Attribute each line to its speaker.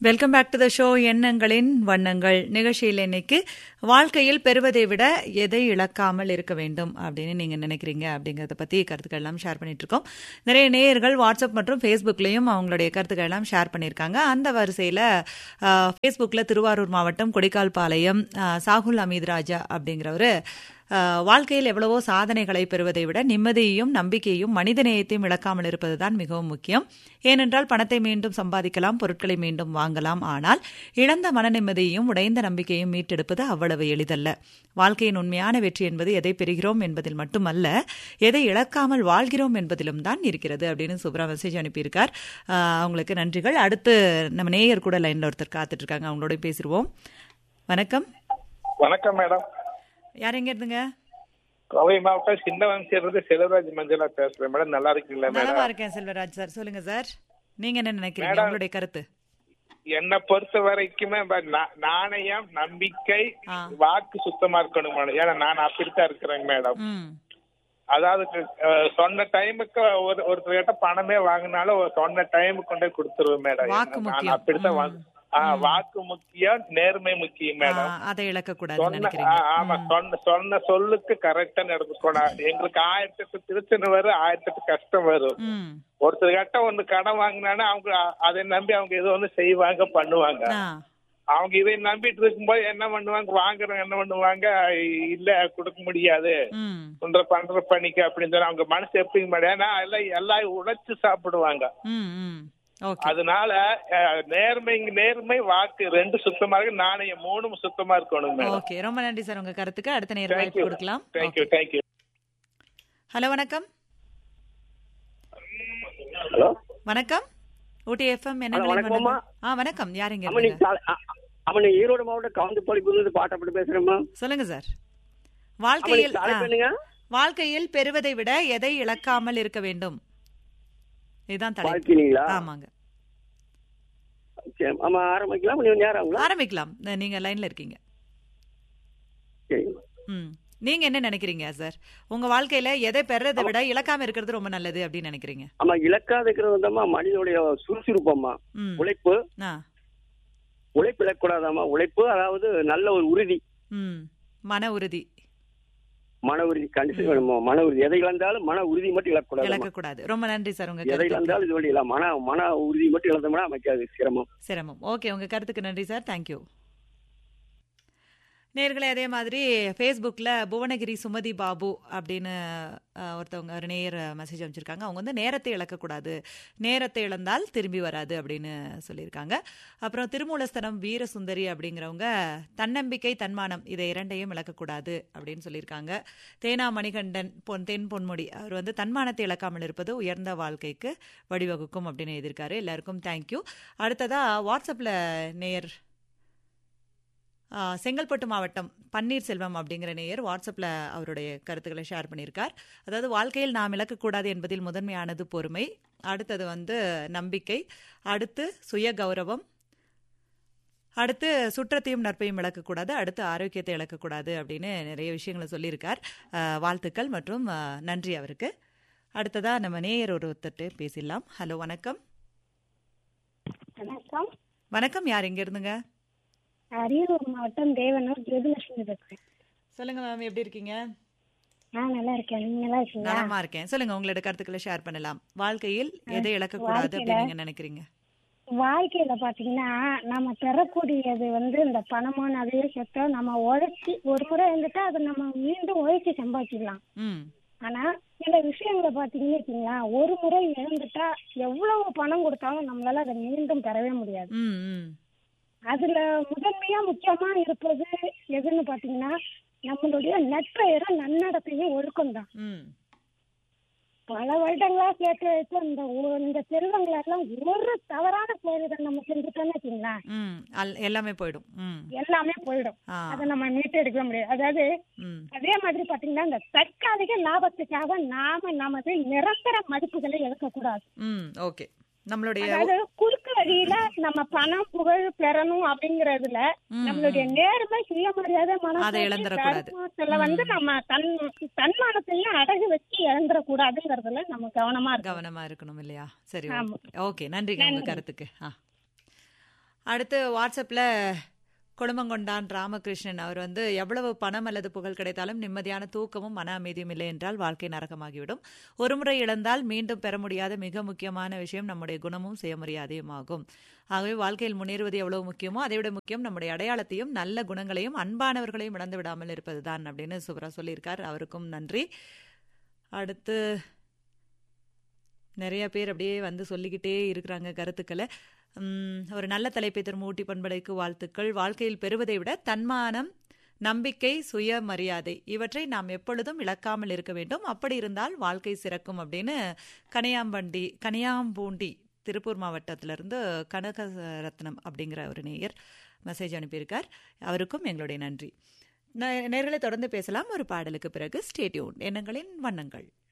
Speaker 1: Welcome back to the show எண்ணங்களின் வண்ணங்கள் நிகழ்ச்சியில் இன்னைக்கு வாழ்க்கையில் பெறுவதை விட எதை இழக்காமல் இருக்க வேண்டும் அப்படின்னு நீங்க நினைக்கிறீங்க அப்படிங்கறத பத்தி கருத்துக்கள் எல்லாம் ஷேர் பண்ணிட்டு இருக்கோம் நிறைய நேயர்கள் வாட்ஸ்அப் மற்றும் ஃபேஸ்புக்லயும் அவங்களுடைய கருத்துக்கள் எல்லாம் ஷேர் பண்ணியிருக்காங்க அந்த வரிசையில ஃபேஸ்புக்ல திருவாரூர் மாவட்டம் கொடிக்கால் பாளையம் சாகுல் அமீத் ராஜா அப்படிங்கிறவரு வாழ்க்கையில் எவ்வளவோ சாதனைகளை பெறுவதை விட நிம்மதியையும் நம்பிக்கையும் மனிதநேயத்தையும் இழக்காமல் இருப்பதுதான் மிகவும் முக்கியம் ஏனென்றால் பணத்தை மீண்டும் சம்பாதிக்கலாம் பொருட்களை மீண்டும் வாங்கலாம் ஆனால் இழந்த மன நிம்மதியையும் உடைந்த நம்பிக்கையும் மீட்டெடுப்பது அவ்வளவு எளிதல்ல வாழ்க்கையின் உண்மையான வெற்றி என்பது எதை பெறுகிறோம் என்பதில் மட்டுமல்ல எதை இழக்காமல் வாழ்கிறோம் என்பதிலும் தான் இருக்கிறது அப்படின்னு சூப்பரா மெசேஜ் அனுப்பியிருக்கார் அவங்களுக்கு நன்றிகள் அடுத்து நம்ம நேயர் கூட லைன்ல ஒருத்தர் காத்துட்டு இருக்காங்க அவங்களோட பேசிடுவோம் வணக்கம்
Speaker 2: வணக்கம் மேடம்
Speaker 1: யார் எங்க இருந்துங்க
Speaker 2: கோவை மாவட்டம் சின்னவன்சியிலிருந்து செல்வராஜ் மஞ்சளா பேசுறேன் மேடம் நல்லா இருக்கீங்களா மேடம்
Speaker 1: நலமா இருக்கேன் செல்வராஜ் சார் சொல்லுங்க சார் நீங்க என்ன நினைக்கிறீங்க
Speaker 2: மேடம்.
Speaker 1: உங்களுடைய கருத்து
Speaker 2: என்னை பொறுத்த வரைக்குமே ப- நா- நாணயம் நம்பிக்கை
Speaker 1: ஆ.
Speaker 2: வாக்கு சுத்தமா இருக்கணும் மேடம் ஏன்னா நான் அப்படித்தான் இருக்கிறேங்க மேடம்
Speaker 1: ம்
Speaker 2: அதாவது அஹ், சொன்ன டைமுக்கு ஒரு ஒருத்தர்கிட்ட பணமே வாங்கினாலும் ஒரு சொன்ன டைமுக்கு கொண்டே கொடுத்துருவேன் மேடம்
Speaker 1: வாக்கு
Speaker 2: நான்
Speaker 1: முக்கியம்.
Speaker 2: அப்படித்தான் வாங்க- ஆ, வாக்கு முக்கியம் நேர்மை முக்கியம் மேடம்
Speaker 1: ஆ, அதை இழக்க கூடாதுன்னு
Speaker 2: சொன்ன
Speaker 1: நினைக்கிறீங்க
Speaker 2: ஆ, ஆமா சொன்ன சொன்ன சொல்லுக்கு கரெக்டா நடந்துக்கணும் எங்களுக்கு ஆயிரத்தெட்டு பிரச்சனை வரும் ஆயிரத்தெட்டு கஷ்டம் வரும்
Speaker 1: ம்
Speaker 2: ஒருத்தர் கிட்ட ஒண்ணு கடன் வாங்கினாலும் அவங்க அ- அதை நம்பி அவங்க ஏதோ ஒண்ணு செய்வாங்க பண்ணுவாங்க
Speaker 1: ஆ
Speaker 2: அவங்க இதை நம்பிட்டு இருக்கும்போது என்ன பண்ணுவாங்க வாங்குறவங்க என்ன பண்ணுவாங்க இல்ல கொடுக்க முடியாது
Speaker 1: ம்
Speaker 2: பண்ற பண்ற பணிக்கு அப்படின்னு சொல்லி அவங்க மனசு எப்படி மேடம் ஏன்னா எல்லாம் எல்லாம் உழைச்சு சாப்பிடுவாங்க
Speaker 1: ம் ம் ஓகே
Speaker 2: அதனால அஹ், நேர்மை நேர்மை வாக்கு ரெண்டு சுத்தமா இருக்கு நாணயம் மூணும் சுத்தமா இருக்கணும் மேடம்
Speaker 1: ஓகே ரொம்ப நன்றி சார் உங்க கருத்துக்கு அடுத்த நேரம் வாய்ப்பு
Speaker 2: தேங்க்யூ
Speaker 1: கொடுக்கலாம்
Speaker 2: தேங்க்யூ தேங்க்யூ
Speaker 1: ஹலோ வணக்கம்
Speaker 3: ஹலோ
Speaker 1: வணக்கம் ஊட்டி எஃப்எம் என்ன
Speaker 3: ஹலோ,
Speaker 1: நிலை
Speaker 3: வணக்கம்மா.
Speaker 1: மண்டலம்? ஆ வணக்கம் யார் எங்க
Speaker 3: அம்மா நீ
Speaker 1: இருந்தீங்க?
Speaker 3: கால- அ- அம்மா நீ ஈரோடு மாவட்டம் கவுந்தப்பாடிப்புலேருந்து பாட்டப்பட்டு பேசுறேம்மா
Speaker 1: சொல்லுங்க சார்
Speaker 3: அம்மா நீ
Speaker 1: வாழ்க்கையில்
Speaker 3: காலை
Speaker 1: ஆ,
Speaker 3: பண்ணுங்க
Speaker 1: வாழ்க்கையில் பெறுவதை விட எதை இழக்காமல் இருக்க வேண்டும் இதுதான் தலைப்பு
Speaker 3: வாழ்க்கைங்களா
Speaker 1: ஆமாங்க
Speaker 3: சரி அம்மா ஆரம்பிக்கலாம் நீ நேரம் ஆகுங்களா
Speaker 1: ஆரம்பிக்கலாம் நீங்க லைன்ல இருக்கீங்க
Speaker 3: சரிங்கம்மா
Speaker 1: ம் நீங்க என்ன நினைக்கிறீங்க சார் உங்க வாழ்க்கையில எதை பெறதை விட இழக்காம இருக்கிறது ரொம்ப நல்லது அப்படின்னு நினைக்கிறீங்க
Speaker 3: அம்மா இலக்காத இருக்கிறது வந்தம்மா மனிதனுடைய சுறுசுறுப்பம்மா
Speaker 1: ம்
Speaker 3: உழைப்பு
Speaker 1: ஆ
Speaker 3: உழைப்பு இழக்கூடாதாம்மா உழைப்பு அதாவது நல்ல ஒரு உறுதி
Speaker 1: ம் மன உறுதி
Speaker 3: மன உறுதி கண்டிஷன் வேணுமா மன உறுதி எதை இழந்தாலும் மன உறுதி மட்டும் இழக்கூடாது
Speaker 1: இழக்கக்கூடாது ரொம்ப நன்றி சார் உங்க
Speaker 3: எதை
Speaker 1: கருத்துக்கு
Speaker 3: இழந்தாலும் இது வழி மன மன உறுதி மட்டும் இழந்தோம்னா நமக்கு அது சிரமம்
Speaker 1: சிரமம் ஓகே உங்க கருத்துக்கு நன்றி சார் தேங்க்யூ நேர்களே அதே மாதிரி ஃபேஸ்புக்கில் புவனகிரி சுமதி பாபு அப்படின்னு அஹ், ஒருத்தவங்க ஒரு நேர் மெசேஜ் அமைச்சிருக்காங்க அவங்க வந்து நேரத்தை இழக்கக்கூடாது நேரத்தை இழந்தால் திரும்பி வராது அப்படின்னு சொல்லியிருக்காங்க அப்புறம் திருமூலஸ்தனம் வீரசுந்தரி அப்படிங்கிறவங்க தன்னம்பிக்கை தன்மானம் இதை இரண்டையும் இழக்கக்கூடாது அப்படின்னு சொல்லியிருக்காங்க தேனா மணிகண்டன் பொன் தென் பொன்முடி அவர் வந்து தன்மானத்தை இழக்காமல் இருப்பது உயர்ந்த வாழ்க்கைக்கு வழிவகுக்கும் அப்படின்னு எழுதியிருக்காரு எல்லாருக்கும் தேங்க்யூ அடுத்ததா வாட்ஸ்அப்பில் நேயர் ஆ, செங்கல்பட்டு மாவட்டம் பன்னீர்செல்வம் அப்படிங்கிற நேயர் வாட்ஸ்அப்பில் அவருடைய கருத்துக்களை ஷேர் பண்ணியிருக்கார் அதாவது வாழ்க்கையில் நாம் இழக்கக்கூடாது என்பதில் முதன்மையானது பொறுமை அடுத்தது வந்து நம்பிக்கை அடுத்து சுய கௌரவம் அடுத்து சுற்றத்தையும் நட்பையும் இழக்கக்கூடாது அடுத்து ஆரோக்கியத்தை இழக்கக்கூடாது அப்படின்னு நிறைய விஷயங்களை சொல்லியிருக்கார் ஆ, வாழ்த்துக்கள் மற்றும் ஆ, நன்றி அவருக்கு அடுத்ததா நம்ம நேயர் ஒருத்தட்டு பேசிடலாம் ஹலோ வணக்கம்
Speaker 4: வணக்கம்
Speaker 1: வணக்கம் யார் எங்க இருந்துங்க
Speaker 4: அரியலூர் மாவட்டம் தேவனூர் ஜோதிலட்சுமி பேசுறேன்
Speaker 1: சொல்லுங்க மேம் எப்படி இருக்கீங்க
Speaker 4: நான் நல்லா இருக்கேன் நீங்க நல்லா இருக்கீங்களா
Speaker 1: நலமா இருக்கேன் சொல்லுங்க உங்களோட கருத்துக்களை ஷேர் பண்ணலாம் வாழ்க்கையில் எதை இழக்கக்கூடாது
Speaker 4: வாழ்க்கையில-
Speaker 1: அப்படின்னு நீங்க நினைக்கிறீங்க
Speaker 4: வாழ்க்கையில பாத்தீங்கன்னா நம்ம பெறக்கூடியது வந்து இந்த பணமோ நகையோ சொத்தோ நம்ம உழைச்சி ஒரு முறை இருந்துட்டா அதை நம்ம மீண்டும் உழைச்சி சம்பாதிச்சிடலாம்
Speaker 1: ம்
Speaker 4: ஆனா சில விஷயங்களை பாத்தீங்கன்னு வச்சுங்களேன் ஒரு முறை இழந்துட்டா எவ்வளவு பணம் கொடுத்தாலும் நம்மளால அதை மீண்டும் பெறவே முடியாது
Speaker 1: ம் ம்
Speaker 4: அதுல முதன்மையா முக்கியமா இருப்பது எதுன்னு பாத்தீங்கன்னா நம்மளுடைய நட்பெயரும் நன்னடத்தையும் ஒழுக்கம் தான்
Speaker 1: ம்
Speaker 4: பல வருடங்களா சேர்த்து வச்சு இந்த ஒ- இந்த செல்வங்களை எல்லாம் ஒரு தவறான செயல்கள் நம்ம செஞ்சுட்டோம்னு வச்சுங்களேன்
Speaker 1: ம் அல்- எல்லாமே போயிடும் ம்
Speaker 4: எல்லாமே போயிடும்
Speaker 1: ஆ
Speaker 4: அதை நம்ம மீட்டு எடுக்க முடியாது அதாவது
Speaker 1: ம்
Speaker 4: அதே மாதிரி பாத்தீங்கன்னா இந்த தற்காலிக லாபத்துக்காக நாம நமது நிரந்தர மதிப்புகளை இழக்கக்கூடாது
Speaker 1: ம் ஓகே நம்மளுடைய
Speaker 4: அதாவது குறுக்கு வழியில நம்ம பணம் புகழ் பெறணும் அப்படிங்கறதுல
Speaker 1: ம்,
Speaker 4: நம்மளுடைய நேர்மை சுயமரியாதை
Speaker 1: அதை
Speaker 4: மனசாட்சி,
Speaker 1: இழந்துடக்கூடாது.
Speaker 4: தர்மத்துல வந்து நம்ம தன் தன்மானத்தையும் அடகு வச்சு இழந்துடக்கூடாதுங்கிறதுல நம்ம கவனமா இருக்கணும்
Speaker 1: கவனமா இருக்கணும் இல்லையா சரி
Speaker 4: ஆமா.
Speaker 1: ஓகே நன்றிங்க உங்க
Speaker 4: நன்றி.
Speaker 1: கருத்துக்கு ஆ அடுத்து வாட்ஸ்அப்பில் கொழுமங்கொண்டான் ராமகிருஷ்ணன் அவர் வந்து எவ்வளவு பணம் அல்லது புகழ் கிடைத்தாலும் நிம்மதியான தூக்கமும் மன அமைதியும் இல்லை என்றால் வாழ்க்கை நரகமாகிவிடும் ஒருமுறை இழந்தால் மீண்டும் பெற முடியாத மிக முக்கியமான விஷயம் நம்முடைய குணமும் சுயமரியாதையும் ஆகும் ஆகவே வாழ்க்கையில் முன்னேறுவது எவ்வளவு முக்கியமோ அதைவிட முக்கியம் நம்முடைய அடையாளத்தையும் நல்ல குணங்களையும் அன்பானவர்களையும் இழந்து விடாமல் இருப்பதுதான் அப்படின்னு சுப்ரா சொல்லியிருக்கார் அவருக்கும் நன்றி அடுத்து நிறைய பேர் அப்படியே வந்து சொல்லிக்கிட்டே இருக்கிறாங்க கருத்துக்களை உம், ஒரு நல்ல தலைப்பை தரும் ஊட்டி பண்படைக்கு வாழ்த்துக்கள் வாழ்க்கையில் பெறுவதை விட தன்மானம் நம்பிக்கை சுயமரியாதை இவற்றை நாம் எப்பொழுதும் இழக்காமல் இருக்க வேண்டும் அப்படி இருந்தால் வாழ்க்கை சிறக்கும் அப்படின்னு கனியாம்பண்டி கனியாம்பூண்டி திருப்பூர் மாவட்டத்திலிருந்து கனகரத்னம் அப்படிங்கிற ஒரு நேயர் மெசேஜ் அனுப்பியிருக்கார் அவருக்கும் எங்களுடைய நன்றி நே- நேர்களை தொடர்ந்து பேசலாம் ஒரு பாடலுக்கு பிறகு ஸ்டேட்யூன் எண்ணங்களின் வண்ணங்கள்